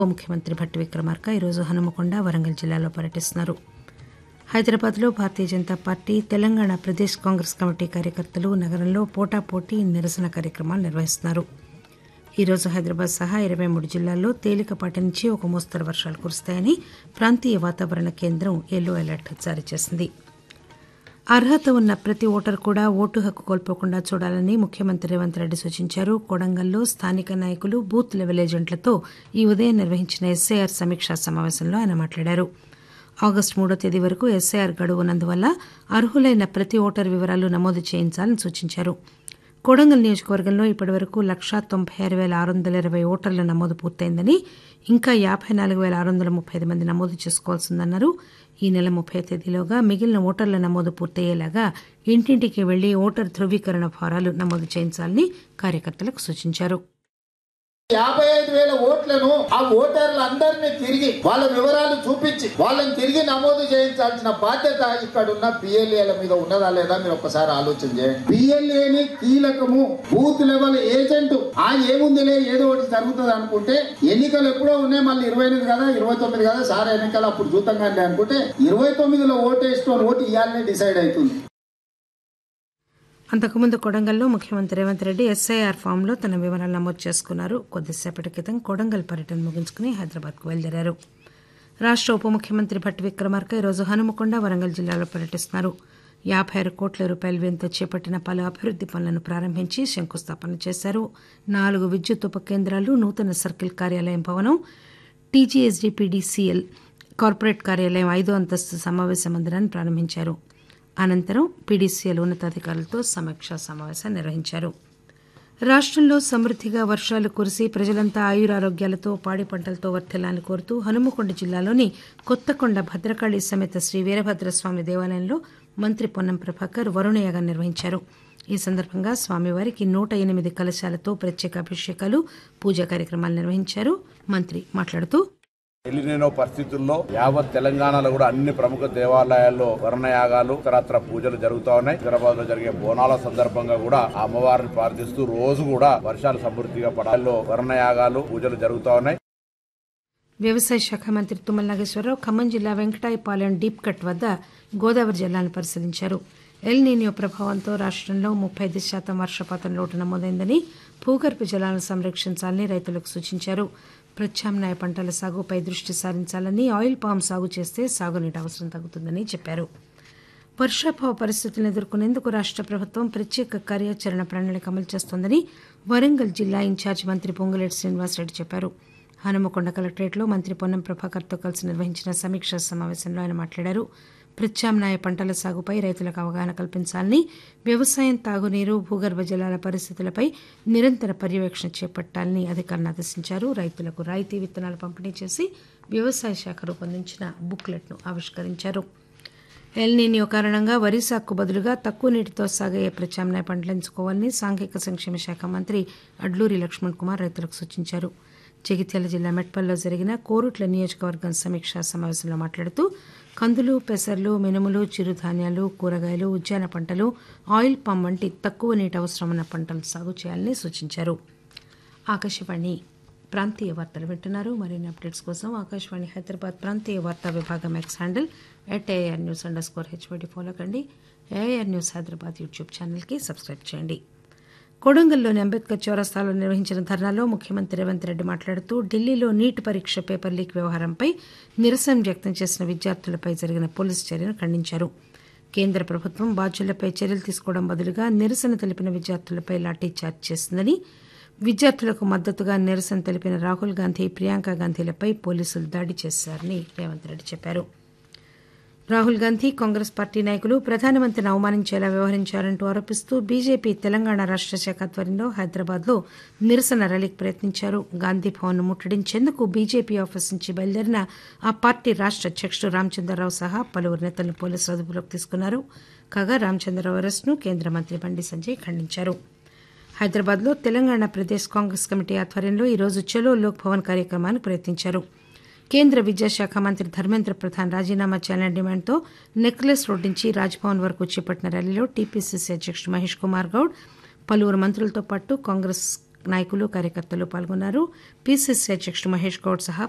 ఉప ముఖ్యమంత్రి భట్టి విక్రమార్క ఈరోజు హనుమకొండ వరంగల్ జిల్లాలో పర్యటిస్తున్నారు హైదరాబాద్లో Bharatiya Janata party Telangana Pradesh Congress committee కార్యకర్తలు నగరంలో పోటాపోటీ నిరసన కార్యక్రమాలు నిర్వహిస్తున్నారు ఈరోజు హైదరాబాద్ సహా ఇరవై మూడు జిల్లాల్లో తేలికపాటి నుంచి ఒక మోస్తరు వర్షాలు కురుస్తాయని ప్రాంతీయ వాతావరణ కేంద్రం ఎల్లో అలర్ట్ జారీ చేసింది అర్హత ఉన్న ప్రతి ఓటరు కూడా ఓటు హక్కు కోల్పోకుండా చూడాలని ముఖ్యమంత్రి రేవంత్ రెడ్డి సూచించారు కొడంగల్లో స్థానిక నాయకులు బూత్ లెవెల్ ఏజెంట్లతో ఈ ఉదయం నిర్వహించిన ఎస్ఐఆర్ సమీక్షా సమావేశంలో ఆయన మాట్లాడారు ఆగస్టు మూడో తేదీ వరకు ఎస్ఐఆర్ గడువు ఉన్నందువల్ల అర్హులైన ప్రతి ఓటరు వివరాలు నమోదు చేయించాలని సూచించారు కొడంగల్ నియోజకవర్గంలో ఇప్పటివరకు లక్షా తొంభై ఆరు వేల ఆరు వందల ఇరవై ఓటర్ల నమోదు పూర్తయిందని ఇంకా యాభై నాలుగు వేల ఆరు వందల ముప్పై ఐదు మంది నమోదు చేసుకోవాల్సిందన్నారు ఈ నెల ముప్పై తేదీలోగా మిగిలిన ఓటర్ల నమోదు పూర్తయ్యేలాగా ఇంటింటికి వెళ్లి ఓటర్ ధృవీకరణ ఫారాలు నమోదు చేయించాలని కార్యకర్తలకు సూచించారు యాభై ఐదు వేల ఓట్లను ఆ ఓటర్లందరినీ తిరిగి వాళ్ళ వివరాలు చూపించి వాళ్ళని తిరిగి నమోదు చేయించాల్సిన బాధ్యత ఇక్కడ ఉన్న పిఎల్ఏల మీద ఉన్నదా లేదా మీరు ఒక్కసారి ఆలోచన చేయండి పిఎల్ఏని కీలకము బూత్ లెవెల్ ఏజెంట్ ఆ ఏముందిలే ఏదో ఒకటి జరుగుతుంది అనుకుంటే ఎన్నికలు ఎప్పుడో ఉన్నాయి మళ్ళీ ఇరవై ఎనిమిది కదా ఇరవై తొమ్మిది కదా సార్ ఎన్నికలు అప్పుడు చూద్దాం కానీ అనుకుంటే ఇరవై తొమ్మిదిలో ఓటు వేసుకొని ఓటు ఇవ్వాలనే డిసైడ్ అవుతుంది అంతకుముందు కొడంగల్లో ముఖ్యమంత్రి రేవంత్ రెడ్డి ఎస్ఐఆర్ ఫామ్లో తన వివరాలు నమోదు చేసుకున్నారు కొద్దిసేపటి క్రితం కొడంగల్ పర్యటన ముగించుకుని హైదరాబాద్కు బయలుదేరారు రాష్ట ఉప ముఖ్యమంత్రి భట్టి విక్రమార్క ఈరోజు హనుమకొండ వరంగల్ జిల్లాలో పర్యటిస్తున్నారు యాభై ఆరు కోట్ల రూపాయల వ్యయంతో చేపట్టిన పలు అభివృద్ది పనులను ప్రారంభించి శంకుస్థాపన చేశారు నాలుగు విద్యుత్ ఉప కేంద్రాలు నూతన సర్కిల్ కార్యాలయం భవనం టీజీఎస్డీపీడీసీఎల్ కార్పొరేట్ కార్యాలయం ఐదో అంతస్తు సమావేశ మందిరాన్ని ప్రారంభించారు అనంతరం పీడీసీఎల్ ఉన్నతాధికారులతో సమీక్షా సమావేశం నిర్వహించారు రాష్టంలో సమృద్దిగా వర్షాలు కురిసి ప్రజలంతా ఆయురారోగ్యాలతో పాడి పంటలతో వర్ధిల్లాలని కోరుతూ హనుమకొండ జిల్లాలోని కొత్తకొండ భద్రకాళి సమేత శ్రీ వీరభద్రస్వామి దేవాలయంలో మంత్రి పొన్నం ప్రభాకర్ వరుణయాగం నిర్వహించారు ఈ సందర్భంగా స్వామివారికి నూట ఎనిమిది కలశాలతో ప్రత్యేక అభిషేకాలు పూజా కార్యక్రమాలు నిర్వహించారు మంత్రి మాట్లాడుతూ ఎలినినో పరిస్థితుల్లో యావత్ తెలంగాణలో కూడా అన్ని ప్రముఖ దేవాలయాల్లో వర్ణయాగాలు ఇతరత్ర పూజలు జరుగుతా ఉన్నాయి హైదరాబాద్ లో జరిగే బోనాల సందర్భంగా కూడా ఆ అమ్మవారిని ప్రార్థిస్తూ రోజు కూడా వర్షాలు సమృద్ధిగా పడాల్లో వర్ణయాగాలు పూజలు జరుగుతా ఉన్నాయి వ్యవసాయ శాఖ మంత్రి తుమ్మల నాగేశ్వరరావు ఖమ్మం జిల్లా వెంకటాయపాలెం డీప్ కట్ వద్ద గోదావరి జలాలను పరిశీలించారు ఎల్ నీనియో ప్రభావంతో రాష్టంలో ముప్పై ఐదు శాతం వర్షపాతం లోటు నమోదైందని భూగర్భ జలాలను సంరక్షించాలని రైతులకు సూచించారు ప్రత్యామ్నాయ పంటల సాగుపై దృష్టి సారించాలని ఆయిల్ పామ్ సాగు చేస్తే సాగునీటి అవసరం తగ్గుతుందని చెప్పారు వర్షాభావ పరిస్థితులను ఎదుర్కొనేందుకు రాష్ట ప్రభుత్వం ప్రత్యేక కార్యాచరణ ప్రణాళిక అమలు చేస్తోందని వరంగల్ జిల్లా ఇన్ఛార్జి మంత్రి పొంగులేటి శ్రీనివాసరెడ్డి చెప్పారు హనుమకొండ కలెక్టరేట్లో మంత్రి పొన్నం ప్రభాకర్తో కలిసి నిర్వహించిన సమీక్షా సమావేశంలో ఆయన మాట్లాడారు ప్రత్యామ్నాయ పంటల సాగుపై రైతులకు అవగాహన కల్పించాలని వ్యవసాయం తాగునీరు భూగర్భ జలాల పరిస్థితులపై నిరంతర పర్యవేక్షణ చేపట్టాలని అధికారులను ఆదేశించారు రైతులకు రాయితీ విత్తనాలు పంపిణీ చేసి వ్యవసాయ శాఖ రూపొందించిన బుక్లెట్ను ఆవిష్కరించారు ఎల్నీనియో కారణంగా వరి సాగుకు బదులుగా తక్కువ నీటితో సాగే ప్రత్యామ్నాయ పంటలు ఎంచుకోవాలని సాంఘిక సంక్షేమ శాఖ మంత్రి అడ్లూరి లక్ష్మణ్ కుమార్ రైతులకు సూచించారు జగిత్యాల జిల్లా మెట్పల్లో జరిగిన కోరుట్ల నియోజకవర్గం సమీక్షా సమావేశంలో మాట్లాడుతూ కందులు పెసర్లు మినుములు చిరుధాన్యాలు కూరగాయలు ఉద్యాన పంటలు ఆయిల్ పామ్ వంటి తక్కువ నీటి అవసరం ఉన్న పంటలు సాగు చేయాలని సూచించారు ఆకాశవాణి ప్రాంతీయ వార్తలు వింటున్నారు మరిన్ని అప్డేట్స్ కోసం ఆకాశవాణి హైదరాబాద్ ప్రాంతీయ వార్తా విభాగం X handle at AR news underscore H Y D follow కండి ఏఆర్ న్యూస్ హైదరాబాద్ యూట్యూబ్ ఛానల్కి సబ్స్క్రైబ్ చేయండి కొడంగల్లోని అంబేద్కర్ చౌరస్తాలో నిర్వహించిన ధర్నాలో ముఖ్యమంత్రి రేవంత్ రెడ్డి మాట్లాడుతూ ఢిల్లీలో నీట్ పరీక్ష పేపర్ లీక్ వ్యవహారంపై నిరసన వ్యక్తం చేసిన విద్యార్థులపై జరిగిన పోలీసు చర్యను ఖండించారు కేంద్ర ప్రభుత్వం బాధ్యులపై చర్యలు తీసుకోవడం బదులుగా నిరసన తెలిపిన విద్యార్థులపై లాఠీ చార్జ్ చేసిందని విద్యార్థులకు మద్దతుగా నిరసన తెలిపిన రాహుల్ గాంధీ ప్రియాంక గాంధీలపై పోలీసులు దాడి చేశారని రేవంత్ రెడ్డి చెప్పారు రాహుల్ గాంధీ కాంగ్రెస్ పార్టీ నాయకులు ప్రధానమంత్రిని అవమానించేలా వ్యవహరించారంటూ ఆరోపిస్తూ బీజేపీ తెలంగాణ రాష్ట శాఖ ఆధ్వర్యంలో హైదరాబాద్లో నిరసన ర్యాలీకి ప్రయత్నించారు గాంధీ భవన్ ముట్టడించేందుకు బీజేపీ ఆఫీస్ నుంచి బయలుదేరిన ఆ పార్టీ రాష్ట అధ్యక్షుడు రామచంద్రరావు సహా పలువురు నేతలను పోలీసులు అదుపులోకి తీసుకున్నారు కాగా రామచంద్రరావు అరెస్టును కేంద్ర మంత్రి బండి సంజయ్ ఖండించారు హైదరాబాద్లో తెలంగాణ ప్రదేశ్ కాంగ్రెస్ కమిటీ ఆధ్వర్యంలో ఈరోజు చలో లోక్ భవన్ కార్యక్రమానికి ప్రయత్నించారు కేంద్ర విద్యాశాఖ మంత్రి ధర్మేంద్ర ప్రధాన్ రాజీనామా చేయాలనే డిమాండ్తో నెక్లెస్ రోడ్ నుంచి రాజ్భవన్ వరకు చేపట్టిన ర్యాలీలో టీపీసీసీ అధ్యక్షుడు మహేష్ కుమార్ గౌడ్ పలువురు మంత్రులతో పాటు కాంగ్రెస్ నాయకులు కార్యకర్తలు పాల్గొన్నారు పీసీసీ అధ్యక్షుడు మహేష్ గౌడ్ సహా